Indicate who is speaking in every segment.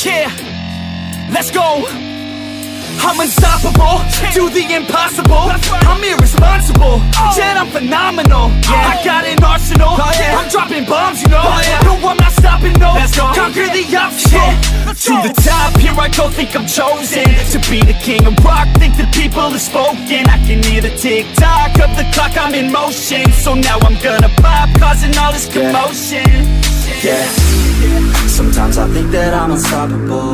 Speaker 1: Yeah, let's go. I'm unstoppable, do the impossible. I'm irresponsible, yet I'm phenomenal. I got an arsenal, I'm dropping bombs, you know. No, I'm not stopping, no. Conquer the obstacle. To the top, here I go, think I'm chosen to be the king of rock. Think the people have spoken. I can hear the tick tock of the clock, I'm in motion. So now I'm gonna pop, causing all this commotion.
Speaker 2: Yeah. Sometimes I think that I'm unstoppable.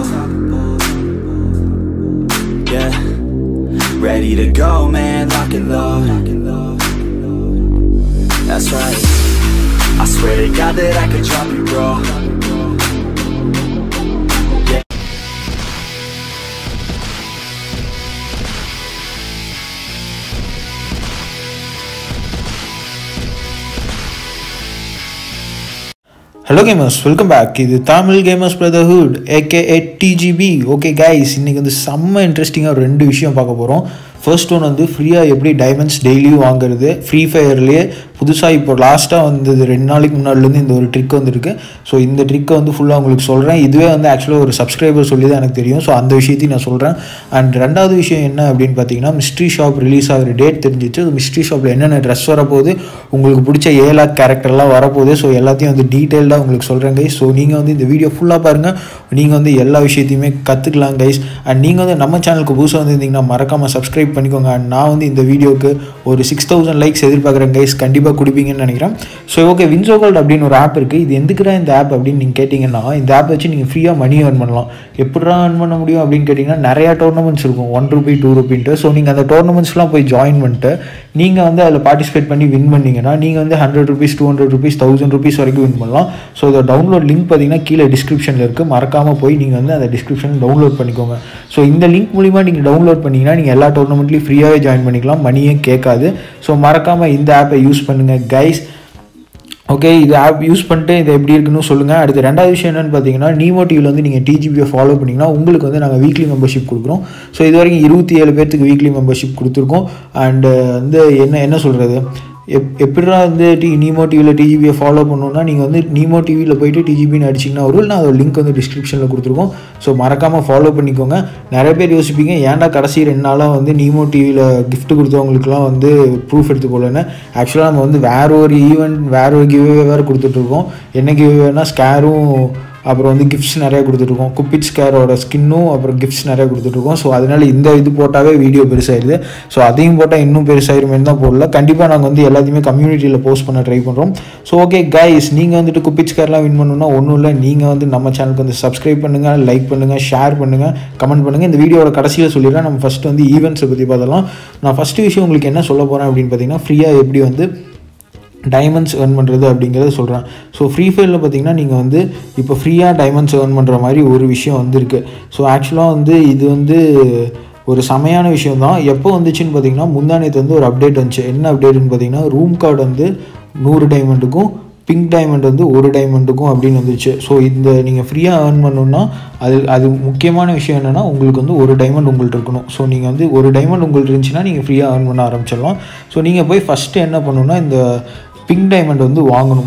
Speaker 2: Yeah. Ready to go, man, lock and load. That's right. I swear to God that I could drop you, bro. Yeah.
Speaker 3: Hello gamers welcome back இது Tamil gamers brotherhood AK DGP okay guys இன்றைக்கி வந்து செம்ம இன்ட்ரெஸ்டிங்காக ஒரு ரெண்டு விஷயம் பார்க்க போகிறோம் ஃபர்ஸ்ட் ஒன் வந்து ஃப்ரீயாக எப்படி டைமண்ட்ஸ் டெய்லியும் வாங்குறது ஃப்ரீ ஃபயர்லேயே புதுசாக இப்போ லாஸ்ட்டாக வந்தது ரெண்டு நாளைக்கு முன்னாடிலேருந்து இந்த ஒரு ட்ரிக் வந்திருக்கு ஸோ இந்த ட்ரிக்கை வந்து ஃபுல்லாக உங்களுக்கு சொல்கிறேன் இதுவே வந்து ஆக்சுவலாக ஒரு சப்ஸ்கிரைபர் சொல்லி தான் எனக்கு தெரியும் ஸோ அந்த விஷயத்தையும் நான் சொல்கிறேன் அண்ட் ரெண்டாவது விஷயம் என்ன அப்படின்னு பார்த்தீங்கன்னா மிஸ்ட்ரி ஷாப் ரிலீஸ் ஆகிற டேட் தெரிஞ்சிச்சு மிஸ்ட்ரி ஷாப்பில் என்னென்ன ட்ரெஸ் வரப்போகுது உங்களுக்கு பிடிச்ச ஏலா கேரக்டர்லாம் வரப்போகுது ஸோ எல்லாத்தையும் வந்து டீட்டெயில்டாக உங்களுக்கு சொல்கிறேன் கைஸ் ஸோ நீங்கள் வந்து இந்த வீடியோ ஃபுல்லாக பாருங்கள் நீங்கள் வந்து எல்லா விஷயத்தையுமே கற்றுக்கலாம் கைஸ் அண்ட் நீங்கள் வந்து நம்ம சேனலுக்கு புதுசாக வந்திருந்தீங்கன்னா மறக்காமல் சப்ஸ்கிரைப் பண்ணிக்கோங்க அண்ட் நான் வந்து இந்த வீடியோக்கு ஒரு சிக்ஸ் தௌசண்ட் லைக்ஸ் எதிர்பார்க்குறேன் கைஸ் கண்டிப்பாக கொடுப்பீங்கன்னு நினைக்கிறேன் ஸோ ஓகே வின்சோ கோல்ட் அப்படின்னு ஒரு ஆப் இருக்குது இது எதுக்குடா இந்த ஆப் அப்படின்னு நீங்கள் கேட்டிங்கன்னா இந்த ஆப் வச்சு நீங்கள் ஃப்ரீயாக மணி earn பண்ணலாம் எப்படிடா earn பண்ண முடியும் அப்படின்னு கேட்டிங்கன்னா நிறையா டோர்னமெண்ட்ஸ் இருக்கும் ஒன் ருபி டூ ருபின்ட்டு ஸோ நீங்கள் அந்த டோர்னமெண்ட்ஸ்லாம் போய் ஜாயின் பண்ணிட்டு நீங்கள் வந்து அதில் பார்ட்டிசிபேட் பண்ணி வின் பண்ணீங்கன்னா நீங்கள் வந்து hundred rupees two hundred rupees thousand rupees வரைக்கும் வின் பண்ணலாம் ஸோ இதோட டவுன்லோட் லிங்க் பார்த்தீங்கன்னா கீழே டிஸ்கிரிப்ஷனில் இருக்குது மறக்காமல் போய் நீங்கள் வந்து அந்த டிஸ்கிரிப்ஷன் டவுன்லோட் பண்ணிக்கோங்க ஸோ இந்த லிங்க் மூலிமா நீங்கள் டவுன்லோட் பண்ணிங்கன்னா நீங்கள் எல்லா டோர்னமெண்ட்லையும் ஃப்ரீயாகவே ஜாயின் பண்ணிக்கலாம் மணியே கேட்காது ஸோ மறக்காமல் இந்த ஆப்பை யூஸ் பண்ணுங்கள் கைஸ் ஓகே இது ஆப் யூஸ் பண்ணிட்டு இது எப்படி இருக்குன்னு சொல்லுங்கள் அடுத்து ரெண்டாவது விஷயம் என்னென்னு பார்த்தீங்கன்னா நீமோ டிவியில் வந்து நீங்கள் டிஜிபியை ஃபாலோ பண்ணிங்கன்னா உங்களுக்கு வந்து நாங்கள் வீக்லி மெம்பர்ஷிப் கொடுக்குறோம் ஸோ இது வரைக்கும் இருபத்தி ஏழு பேர்த்துக்கு வீக்லி மெம்பர்ஷிப் கொடுத்துருக்கோம் அண்டு வந்து என்ன என்ன சொல்கிறது எப் எப்படிடா வந்து டி நீமோ டிவியில் டிஜிபியை ஃபாலோ பண்ணணும்னா நீங்கள் வந்து நீமோ டிவியில் போயிட்டு டிஜிபின்னு அடிச்சிங்கன்னா வரும் இல்லை அதோட லிங்க் வந்து டிஸ்கிரிப்ஷனில் கொடுத்துருக்கோம் ஸோ மறக்காமல் ஃபாலோ பண்ணிக்கோங்க நிறைய பேர் யோசிப்பீங்க ஏன்டா கடைசி ரெண்டு நாளாக வந்து நீமோ டிவியில் gift கொடுத்தவங்களுக்குலாம் வந்து ப்ரூஃப் எடுத்து போகலன்னு ஆக்சுவலாக நம்ம வந்து வேற ஒரு ஈவெண்ட் வேற ஒரு கிவ்வே வேறு கொடுத்துட்ருக்கோம் என்ன கிவ்வேனா ஸ்கேரும் அப்புறம் வந்து கிஃப்ட்ஸ் நிறையா கொடுத்துட்ருக்கோம் குப்பிட் ஸ்கேரோட ஸ்கின்னும் அப்புறம் கிஃப்ட்ஸ் நிறையா கொடுத்துட்ருக்கோம் ஸோ அதனால இந்த இது போட்டாவே வீடியோ பெருசாயிருது ஸோ அதையும் போட்டால் இன்னும் பெருசாயிருமேனு தான் போடல கண்டிப்பாக நாங்கள் வந்து எல்லாத்தையுமே கம்யூனிட்டியில் போஸ்ட் பண்ண ட்ரை பண்ணுறோம் ஸோ ஓகே கைஸ் நீங்கள் வந்துட்டு குப்பிட் ஸ்கேர்லாம் வின் பண்ணணும்னா ஒன்றும் இல்லை நீங்கள் வந்து நம்ம சேனலுக்கு வந்து சப்ஸ்கிரைப் பண்ணுங்கள் லைக் பண்ணுங்கள் ஷேர் பண்ணுங்கள் கமெண்ட் பண்ணுங்கள் இந்த வீடியோட கடைசியில் சொல்லிடுறேன் நம்ம ஃபஸ்ட்டு வந்து ஈவெண்ட்ஸை பற்றி பார்த்தலாம் நான் ஃபஸ்ட்டு விஷயம் உங்களுக்கு என்ன சொல்ல போகிறேன் அப்படின்னு பார்த்தீங்கன்னா ஃப்ரீயாக எப்படி வந்து டைமண்ட்ஸ் earn பண்ணுறது அப்படிங்கிறத சொல்கிறேன் ஸோ ஃப்ரீ ஃபயரில் பார்த்தீங்கன்னா நீங்கள் வந்து இப்போ ஃப்ரீயாக டைமண்ட்ஸ் earn பண்ணுற மாதிரி ஒரு விஷயம் வந்திருக்கு ஸோ ஆக்சுவலாக வந்து இது வந்து ஒரு செமையான விஷயம் தான் எப்போ வந்துச்சுன்னு பார்த்தீங்கன்னா முந்தானத்து வந்து ஒரு அப்டேட் வந்துச்சு என்ன அப்டேட்னு பார்த்தீங்கன்னா ரூம் கார்டு வந்து நூறு டைமண்டுக்கும் பிங்க் டைமண்ட் வந்து ஒரு டைமண்டுக்கும் அப்படின்னு வந்துச்சு ஸோ இந்த நீங்கள் ஃப்ரீயாக earn பண்ணணுன்னா அது அது முக்கியமான விஷயம் என்னென்னா உங்களுக்கு வந்து ஒரு டைமண்ட் உங்கள்கிட்ட இருக்கணும் ஸோ நீங்கள் வந்து ஒரு டைமண்ட் உங்கள்கிட்ட இருந்துச்சுன்னா நீங்கள் ஃப்ரீயாக earn பண்ண ஆரம்பிச்சிடலாம் ஸோ நீங்கள் போய் ஃபஸ்ட்டு என்ன பண்ணணும்னா இந்த பிங்க் டைமண்ட் வந்து வாங்கணும்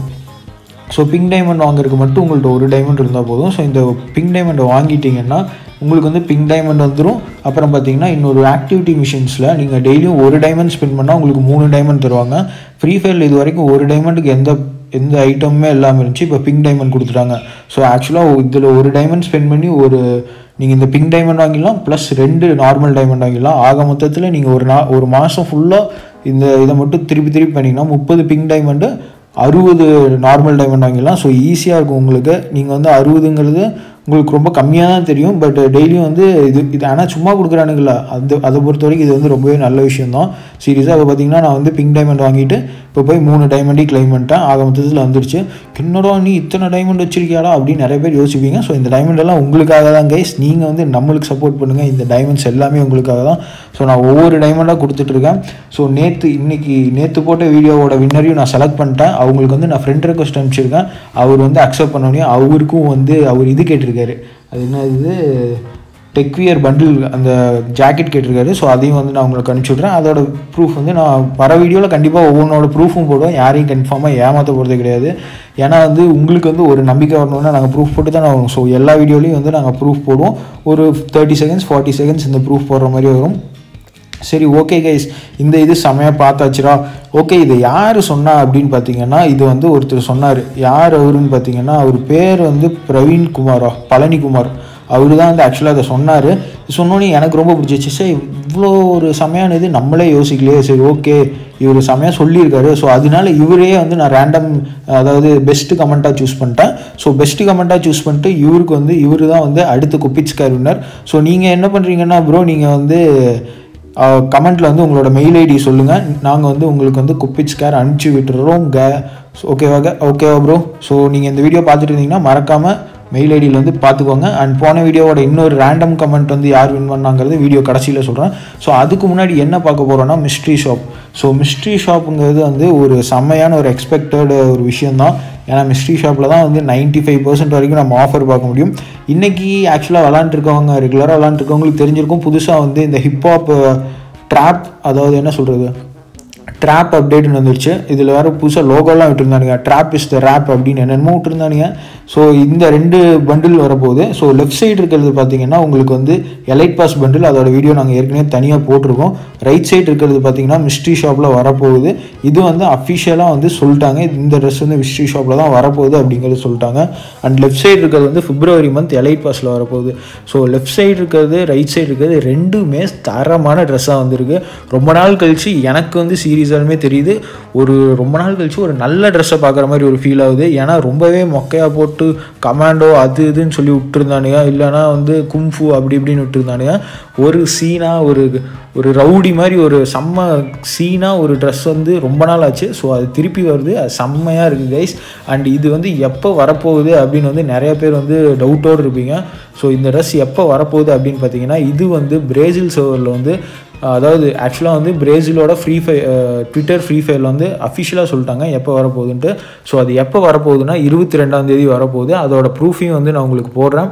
Speaker 3: ஸோ பிங்க் டைமண்ட் வாங்குறதுக்கு மட்டும் உங்கள்ட்ட ஒரு டைமண்ட் இருந்தால் போதும் ஸோ இந்த பிங்க் டைமண்டை வாங்கிட்டீங்கன்னா உங்களுக்கு வந்து பிங்க் டைமண்ட் வந்துடும் அப்புறம் பார்த்தீங்கன்னா இன்னொரு ஆக்டிவிட்டி மிஷின்ஸில் நீங்கள் டெய்லியும் ஒரு டைமண்ட் ஸ்பெண்ட் பண்ணால் உங்களுக்கு மூணு டைமண்ட் தருவாங்க ஃப்ரீ ஃபயரில் இது வரைக்கும் ஒரு டைமண்டுக்கு எந்த எந்த ஐட்டமுமே இல்லாமல் இருந்துச்சு இப்போ பிங்க் டைமண்ட் கொடுத்துட்டாங்க ஸோ ஆக்சுவலாக இதில் ஒரு டைமண்ட் ஸ்பெண்ட் பண்ணி ஒரு நீங்கள் இந்த பிங்க் டைமண்ட் வாங்கிடலாம் ப்ளஸ் ரெண்டு நார்மல் டைமண்ட் வாங்கிடலாம் ஆக மொத்தத்தில் நீங்கள் ஒரு நா ஒரு மாதம் ஃபுல்லாக இந்த இதை மட்டும் திருப்பி திருப்பி பண்ணிங்கன்னா முப்பது பிங்க் டைமண்டு அறுபது நார்மல் டைமண்ட் வாங்கிடலாம் ஸோ ஈஸியாக இருக்கும் உங்களுக்கு நீங்கள் வந்து அறுபதுங்கிறது உங்களுக்கு ரொம்ப கம்மியாக தான் தெரியும் பட் டெய்லியும் வந்து இது இது ஆனால் சும்மா கொடுக்குறானுங்களா அந்த அதை பொறுத்த வரைக்கும் இது வந்து ரொம்பவே நல்ல விஷயம் தான் சீரியஸாக அதை பார்த்தீங்கன்னா நான் வந்து பிங்க் டைமண்ட் வாங்கிட்டு இப்போ போய் மூணு டைமண்டையும் கிளைம் பண்ணிட்டேன் ஆக மொத்தத்தில் வந்துருச்சு என்னடா நீ இத்தனை டைமண்ட் வச்சிருக்கியாடா அப்படின்னு நிறைய பேர் யோசிப்பீங்க ஸோ இந்த டைமண்ட் எல்லாம் உங்களுக்காக தான் கைஸ் நீங்கள் வந்து நம்மளுக்கு சப்போர்ட் பண்ணுங்கள் இந்த டைமண்ட்ஸ் எல்லாமே உங்களுக்காக தான் ஸோ நான் ஒவ்வொரு டைமண்டாக கொடுத்துட்ருக்கேன் ஸோ நேற்று இன்னைக்கு நேற்று போட்ட வீடியோவோட வின்னரையும் நான் செலக்ட் பண்ணிட்டேன் அவங்களுக்கு வந்து நான் ஃப்ரெண்ட் ரெக்வஸ்ட் அனுப்பிச்சிருக்கேன் அவர் வந்து அக்செப்ட் பண்ணோடனே அவருக்கும் வந்து அவர் இது கேட்டிருக்காரு அது என்ன இது டெக்வியர் பண்டில் அந்த ஜாக்கெட் கேட்டிருக்காரு ஸோ அதையும் வந்து நான் உங்களுக்கு அனுப்பிச்சி விட்றேன் அதோட ப்ரூஃப் வந்து நான் வர வீடியோவில் கண்டிப்பாக ஒவ்வொன்றோட ப்ரூஃபும் போடுவோம் யாரையும் கன்ஃபார்மாக ஏமாற்ற போகிறது கிடையாது ஏன்னா வந்து உங்களுக்கு வந்து ஒரு நம்பிக்கை வரணும்னா நாங்கள் ப்ரூஃப் போட்டு தான் வரும் ஸோ எல்லா வீடியோலையும் வந்து நாங்கள் ப்ரூஃப் போடுவோம் ஒரு தேர்ட்டி செகண்ட்ஸ் ஃபார்ட்டி செகண்ட்ஸ் இந்த ப்ரூஃப் போடுற மாதிரி வரும் சரி ஓகே கைஸ் இந்த இது செமையாக பார்த்தாச்சுரா ஓகே இது யார் சொன்னா அப்படின்னு பார்த்தீங்கன்னா இது வந்து ஒருத்தர் சொன்னார் யார் அவருன்னு பார்த்தீங்கன்னா அவர் பேர் வந்து பிரவீன் குமாரா பழனிக்குமார் அவர் தான் வந்து ஆக்சுவலாக அதை சொன்னார் சொன்னோன்னே எனக்கு ரொம்ப பிடிச்சிச்சு சரி இவ்வளோ ஒரு செமையான இது நம்மளே யோசிக்கலையே சரி ஓகே இவர் செமையாக சொல்லியிருக்காரு ஸோ அதனால இவரே வந்து நான் ரேண்டம் அதாவது பெஸ்ட்டு கமெண்ட்டாக சூஸ் பண்ணிட்டேன் ஸோ பெஸ்ட்டு கமெண்ட்டாக சூஸ் பண்ணிட்டு இவருக்கு வந்து இவர் தான் வந்து அடுத்து குப்பிச்கார் வின்னர் ஸோ நீங்கள் என்ன பண்ணுறீங்கன்னா ப்ரோ நீங்கள் வந்து கமெண்ட்டில் வந்து உங்களோட மெயில் ஐடி சொல்லுங்கள் நாங்கள் வந்து உங்களுக்கு வந்து குப்பிச் கேர் அனுப்பிச்சி விட்டுறோம் க ஓகேவாக ஓகேவா ப்ரோ ஸோ நீங்கள் இந்த வீடியோ பார்த்துட்டு இருந்தீங்கன்னா மறக்காமல் மெயில் ஐடியில் வந்து பார்த்துக்கோங்க அண்ட் போன வீடியோவோட இன்னொரு ரேண்டம் கமெண்ட் வந்து யார் வின் பண்ணாங்கிறது வீடியோ கடைசியில் சொல்கிறேன் ஸோ அதுக்கு முன்னாடி என்ன பார்க்க போகிறோன்னா மிஸ்ட்ரி ஷாப் ஸோ மிஸ்ட்ரி ஷாப்புங்கிறது வந்து ஒரு செம்மையான ஒரு எக்ஸ்பெக்டட் ஒரு விஷயந்தான் ஏன்னா மிஸ்ட்ரி ஷாப்பில் தான் வந்து நைன்ட்டி ஃபைவ் பர்சன்ட் வரைக்கும் நம்ம ஆஃபர் பார்க்க முடியும் இன்றைக்கி ஆக்சுவலாக விளாண்டுருக்கவங்க ரெகுலராக விளாண்டுருக்கவங்களுக்கு தெரிஞ்சிருக்கும் புதுசாக வந்து இந்த ஹிப்ஹாப் ட்ராப் அதாவது என்ன சொல்கிறது ட்ராப் அப்டேட்னு வந்துருச்சு இதில் வேறு புதுசாக லோகோலாம் விட்டுருந்தானுங்க ட்ராப் இஸ் த ரேப் அப்படின்னு என்னென்னமோ விட்டுருந்தானுங்க ஸோ இந்த ரெண்டு பண்டில் வரப்போகுது ஸோ லெஃப்ட் சைடு இருக்கிறது பார்த்தீங்கன்னா உங்களுக்கு வந்து எலைட் பாஸ் பண்டில் அதோட வீடியோ நாங்கள் ஏற்கனவே தனியாக போட்டிருக்கோம் ரைட் சைடு இருக்கிறது பார்த்தீங்கன்னா மிஸ்ட்ரி ஷாப்பில் வரப்போகுது இது வந்து அஃபிஷியலாக வந்து சொல்லிட்டாங்க இந்த ட்ரெஸ் வந்து மிஸ்ட்ரி ஷாப்பில் தான் வரப்போகுது அப்படிங்கிறது சொல்லிட்டாங்க அண்ட் லெஃப்ட் சைடு இருக்கிறது வந்து பிப்ரவரி மந்த் எலைட் பாஸில் வரப்போகுது ஸோ லெஃப்ட் சைடு இருக்கிறது ரைட் சைடு இருக்கிறது ரெண்டுமே தரமான ட்ரெஸ்ஸாக வந்திருக்கு ரொம்ப நாள் கழிச்சு எனக்கு வந்து சீரியஸாலுமே தெரியுது ஒரு ரொம்ப நாள் கழிச்சு ஒரு நல்ல ட்ரெஸ்ஸை பார்க்குற மாதிரி ஒரு ஃபீல் ஆகுது ஏன்னா ரொம்பவே மொக்கையாக போட்டு கமாண்டோ அது இதுன்னு சொல்லி விட்டுருந்தானுங்க இல்லைனா வந்து கும்ஃபு அப்படி இப்படின்னு விட்டுருந்தானுங்க ஒரு சீனாக ஒரு ஒரு ரவுடி மாதிரி ஒரு செம்ம சீனாக ஒரு ட்ரெஸ் வந்து ரொம்ப நாள் ஆச்சு ஸோ அது திருப்பி வருது அது செம்மையாக இருக்குது கைஸ் அண்ட் இது வந்து எப்போ வரப்போகுது அப்படின்னு வந்து நிறைய பேர் வந்து டவுட்டோடு இருப்பீங்க ஸோ இந்த ட்ரெஸ் எப்போ வரப்போகுது அப்படின்னு பார்த்தீங்கன்னா இது வந்து பிரேசில் சர்வரில் வந்து அதாவது ஆக்சுவலாக வந்து பிரேசிலோட ஃப்ரீ ஃபை ட்விட்டர் ஃப்ரீ ஃபயரில் வந்து அஃபிஷியலாக சொல்லிட்டாங்க எப்போ வரப்போகுதுன்ட்டு ஸோ அது எப்போ வரப்போகுதுன்னா இருபத்தி ரெண்டாம் தேதி வரப்போகுது அதோட ப்ரூஃபையும் வந்து நான் உங்களுக்கு போடுறேன்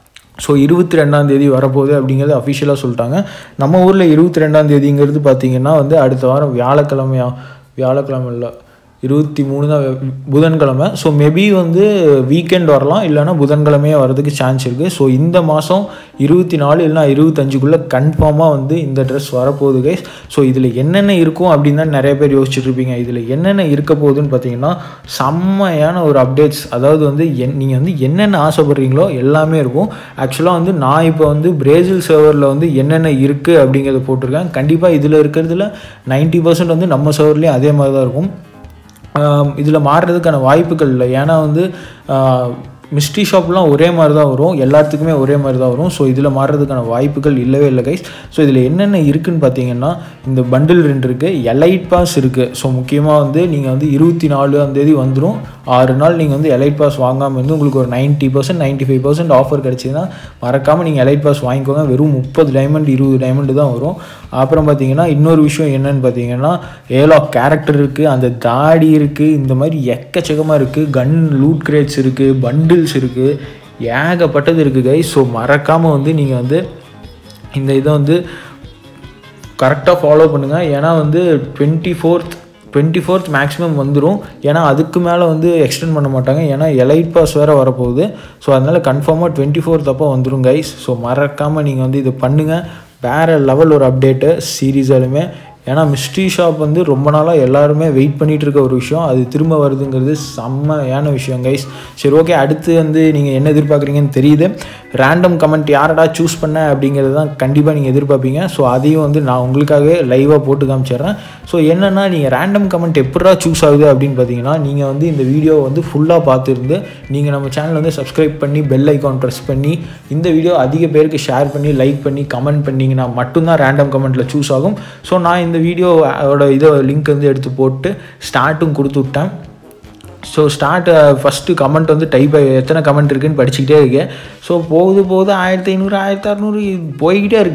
Speaker 3: ஸோ இருபத்தி ரெண்டாம் தேதி வரப்போகுது அப்படிங்கிறது அஃபிஷியலாக சொல்லிட்டாங்க நம்ம ஊரில் இருபத்தி ரெண்டாம் தேதிங்கிறது பார்த்திங்கன்னா வந்து அடுத்த வாரம் வியாழக்கிழமையா வியாழக்கிழமை இல்லை இருபத்தி மூணு தான் புதன்கிழமை ஸோ மேபி வந்து வீக்கெண்ட் வரலாம் இல்லைனா புதன்கிழமையே வரதுக்கு சான்ஸ் இருக்குது ஸோ இந்த மாதம் இருபத்தி நாலு இல்லைனா இருபத்தஞ்சுக்குள்ளே கன்ஃபார்மாக வந்து இந்த ட்ரெஸ் வரப்போகுது கைஸ் ஸோ இதில் என்னென்ன இருக்கும் அப்படின்னு தான் நிறைய பேர் யோசிச்சுட்டு இருப்பீங்க இதில் என்னென்ன இருக்க போகுதுன்னு பார்த்தீங்கன்னா செம்மையான ஒரு அப்டேட்ஸ் அதாவது வந்து என் நீங்கள் வந்து என்னென்ன ஆசைப்படுறீங்களோ எல்லாமே இருக்கும் ஆக்சுவலாக வந்து நான் இப்போ வந்து பிரேசில் சர்வரில் வந்து என்னென்ன இருக்குது அப்படிங்கிறத போட்டிருக்கேன் கண்டிப்பாக இதில் இருக்கிறதுல நைன்ட்டி பர்சன்ட் வந்து நம்ம சர்வர்லேயும் அதே மாதிரி தான் இருக்கும் இதில் மாறுறதுக்கான வாய்ப்புகள் இல்லை ஏன்னா வந்து மிஸ்ட்ரி ஷாப்லாம் ஒரே மாதிரி தான் வரும் எல்லாத்துக்குமே ஒரே மாதிரி தான் வரும் ஸோ இதில் மாறுறதுக்கான வாய்ப்புகள் இல்லவே இல்லை கைஸ் ஸோ இதில் என்னென்ன இருக்குதுன்னு பார்த்தீங்கன்னா இந்த பண்டில் ரெண்டு இருக்குது எலைட் பாஸ் இருக்குது ஸோ முக்கியமாக வந்து நீங்கள் வந்து இருபத்தி நாலாம் தேதி வந்துடும் ஆறு நாள் நீங்கள் வந்து எலைட் பாஸ் வாங்காமல் வந்து உங்களுக்கு ஒரு ninety percent ninety five percent offer கிடச்சிதுன்னா மறக்காமல் நீங்கள் எலைட் பாஸ் வாங்கிக்கோங்க வெறும் முப்பது டைமண்ட் இருபது டைமண்ட் தான் வரும் அப்புறம் பார்த்தீங்கன்னா இன்னொரு விஷயம் என்னன்னு பார்த்தீங்கன்னா ஏலோ கேரக்டர் இருக்குது அந்த தாடி இருக்குது இந்த மாதிரி எக்கச்சக்கமாக இருக்குது கன் லூட் கிரேட்ஸ் இருக்குது பண்டில்ஸ் இருக்குது ஏகப்பட்டது இருக்குது கை ஸோ மறக்காமல் வந்து நீங்கள் வந்து இந்த இதை வந்து கரெக்டாக ஃபாலோ பண்ணுங்கள் ஏன்னா வந்து twenty fourth twenty fourth maximum வந்துடும் ஏன்னா அதுக்கு மேலே வந்து எக்ஸ்டெண்ட் பண்ண மாட்டாங்க ஏன்னா எலைட் பாஸ் வேறு வரப்போகுது ஸோ அதனால் கன்ஃபார்மாக டுவெண்ட்டி ஃபோர்த் அப்போ வந்துடும் கைஸ் ஸோ மறக்காமல் நீங்கள் வந்து இது பண்ணுங்கள் வேறு லெவல் ஒரு அப்டேட்டு சீரீஸாலுமே ஏன்னா மிஸ்ட்ரி ஷாப் வந்து ரொம்ப நாளாக எல்லாருமே வெயிட் பண்ணிகிட்டு இருக்க ஒரு விஷயம் அது திரும்ப வருதுங்கிறது செம்மையான விஷயம் கைஸ் சரி ஓகே அடுத்து வந்து நீங்கள் என்ன எதிர்பார்க்குறீங்கன்னு தெரியுது ரேண்டம் கமெண்ட் யாரடா சூஸ் பண்ண அப்படிங்கிறது தான் கண்டிப்பாக நீங்கள் எதிர்பார்ப்பீங்க ஸோ அதையும் வந்து நான் உங்களுக்காகவே லைவாக போட்டு காமிச்சிடுறேன் ஸோ என்னென்னா நீங்கள் ரேண்டம் கமெண்ட் எப்படா சூஸ் ஆகுது அப்படின்னு பார்த்தீங்கன்னா நீங்கள் வந்து இந்த வீடியோ வந்து ஃபுல்லாக பார்த்துருந்து நீங்கள் நம்ம சேனல் வந்து சப்ஸ்கிரைப் பண்ணி பெல் ஐக்கான் ப்ரெஸ் பண்ணி இந்த வீடியோ அதிக பேருக்கு ஷேர் பண்ணி லைக் பண்ணி கமெண்ட் பண்ணிங்கன்னா மட்டும்தான் ரேண்டம் கமெண்ட்டில் சூஸ் ஆகும் ஸோ நான் இந்த வீடியோவோட இதை லிங்க் வந்து எடுத்து போட்டு ஸ்டார்ட்டும் கொடுத்து விட்டேன் ஸோ ஸ்டார்ட் ஃபஸ்ட்டு கமெண்ட் வந்து டைப் எத்தனை கமெண்ட் இருக்குன்னு படிச்சுக்கிட்டே இருக்கேன் ஸோ போகுது போகுது ஆயிரத்தி ஐநூறு ஆயிரத்தி அறநூறு போய்கிட்டே இருக்குது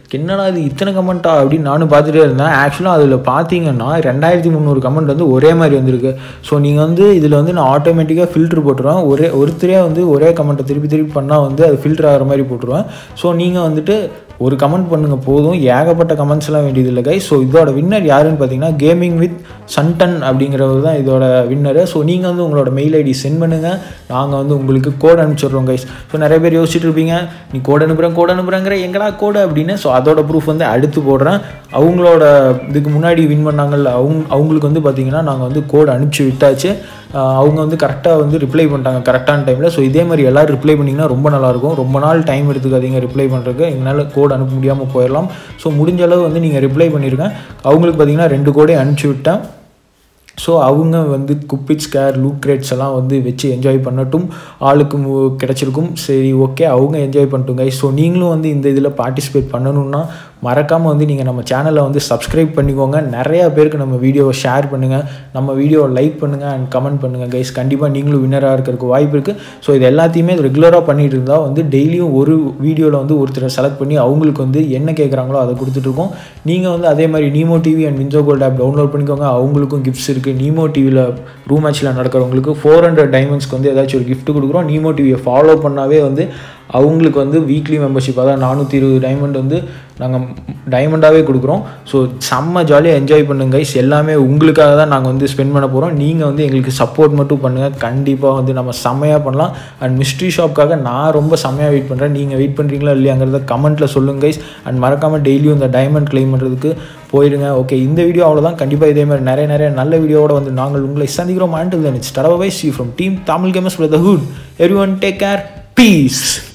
Speaker 3: என்னடா இது இத்தனை கமெண்ட்டா அப்படின்னு நானும் பார்த்துட்டே இருந்தேன் ஆக்சுவலாக அதில் பார்த்தீங்கன்னா ரெண்டாயிரத்தி முந்நூறு கமெண்ட் வந்து ஒரே மாதிரி வந்திருக்கு ஸோ நீங்கள் வந்து இதில் வந்து நான் ஆட்டோமேட்டிக்காக ஃபில்ட்ரு போட்டுருவேன் ஒரே ஒருத்தரே வந்து ஒரே கமெண்ட்டை திருப்பி திருப்பி பண்ணால் வந்து அது ஃபில்டர் ஆகிற மாதிரி போட்டுருவேன் ஸோ நீங்கள் வந்துட்டு ஒரு கமெண்ட் பண்ணுங்க போதும் ஏகப்பட்ட கமெண்ட்ஸ்லாம் வேண்டியதில்லை கை ஸோ இதோட வின்னர் யாருன்னு பார்த்தீங்கன்னா கேமிங் வித் சன்டன் அப்படிங்கிறவர் தான் இதோட வின்னரு ஸோ நீங்கள் வந்து உங்களோட மெயில் ஐடி சென்ட் பண்ணுங்கள் நாங்கள் வந்து உங்களுக்கு கோட் அனுப்பிச்சிடுறோம் கைஸ் ஸோ நிறைய பேர் யோசிச்சுட்டு இருப்பீங்க நீ கோட் அனுப்புகிறேன் கோட் அனுப்புகிறேங்கிற எங்கடா கோடு அப்படின்னு ஸோ அதோட ப்ரூஃப் வந்து அடுத்து போடுறேன் அவங்களோட இதுக்கு முன்னாடி வின் பண்ணாங்கல்ல அவங்க அவங்களுக்கு வந்து பார்த்தீங்கன்னா நாங்கள் வந்து கோட் அனுப்பிச்சி விட்டாச்சு ஆஹ் அவங்க வந்து கரெக்டாக வந்து ரிப்ளை பண்ணிட்டாங்க கரெக்டான டைமில் ஸோ இதே மாதிரி எல்லோரும் ரிப்ளை பண்ணிங்கன்னா ரொம்ப நல்லாயிருக்கும் ரொம்ப நாள் டைம் எடுத்துக்காதீங்க ரிப்ளை பண்ணுறதுக்கு எங்களால் கோட் அனுப்ப முடியாமல் போயிடலாம் ஸோ முடிஞ்ச அளவு வந்து நீங்கள் ரிப்ளை பண்ணியிருங்க அவங்களுக்கு பார்த்தீங்கன்னா ரெண்டு கோடே அனுப்பிச்சி விட்டேன் ஸோ அவங்க வந்து குப்பிட் ஸ்கேர் லூக் கிரேட்ஸ் எல்லாம் வந்து வச்சு என்ஜாய் பண்ணட்டும் ஆளுக்கு மு- கிடைச்சிருக்கும் சரி ஓகே அவங்க என்ஜாய் பண்ணட்டும் guys ஸோ நீங்களும் வந்து இந்த இதில் பார்ட்டிசிபேட் பண்ணணும்னா மறக்காமல் வந்து நீங்கள் நம்ம சேனலை வந்து சப்ஸ்கிரைப் பண்ணிக்கோங்க நிறையா பேருக்கு நம்ம வீடியோவை ஷேர் பண்ணுங்கள் நம்ம வீடியோவை லைக் பண்ணுங்கள் அண்ட் கமெண்ட் பண்ணுங்கள் கைஸ் கண்டிப்பாக நீங்களும் வின்னராக இருக்கிறதுக்கு வாய்ப்பு இருக்குது ஸோ இது எல்லாத்தையுமே ரெகுலராக பண்ணிட்டு இருந்தால் வந்து டெய்லியும் ஒரு வீடியோவில் வந்து ஒருத்தரை செலக்ட் பண்ணி அவங்களுக்கு வந்து என்ன கேட்குறாங்களோ அதை கொடுத்துட்ருக்கோம் நீங்கள் வந்து அதே மாதிரி Nimo TV and WinZO gold app download பண்ணிக்கோங்க அவங்களுக்கும் கிஃப்ட்ஸ் இருக்குது நீமோ டிவியில் ரூ மேட்ச்சில் நடக்கிறவங்களுக்கு ஃபோர் ஹண்ட்ரட் டைமண்ட்ஸ்க்கு வந்து ஏதாச்சும் ஒரு gift கொடுக்குறோம் நீமோ டிவியை ஃபாலோ பண்ணாவே வந்து அவங்களுக்கு வந்து வீக்லி மெம்பர்ஷிப் அதாவது நானூற்றி இருபது டைமண்ட் வந்து நாங்கள் டைமண்டாகவே கொடுக்குறோம் ஸோ செம்ம ஜாலியாக என்ஜாய் பண்ணுங்க guys எல்லாமே உங்களுக்காக தான் நாங்கள் வந்து ஸ்பெண்ட் பண்ண போகிறோம் நீங்கள் வந்து எங்களுக்கு சப்போர்ட் மட்டும் பண்ணுங்கள் கண்டிப்பாக வந்து நம்ம செம்மையாக பண்ணலாம் அண்ட் மிஸ்ட்ரி ஷாப்க்காக நான் ரொம்ப செம்மையாக வெயிட் பண்ணுறேன் நீங்கள் வெயிட் பண்ணுறீங்களா இல்லையாங்கிறத கமெண்ட்டில் சொல்லுங்க guys அண்ட் மறக்காமல் டெய்லியும் இந்த டைமண்ட் claim பண்ணுறதுக்கு போயிடுங்க ஓகே இந்த வீடியோ அவ்வளோதான் கண்டிப்பாக இதே மாதிரி நிறைய நிறைய நல்ல வீடியோவோட வந்து நாங்கள் உங்களை சந்திக்கிறோம் அண்ட் தென் இட்ஸ் டரவை சி from team Tamil games brotherhood everyone take care piece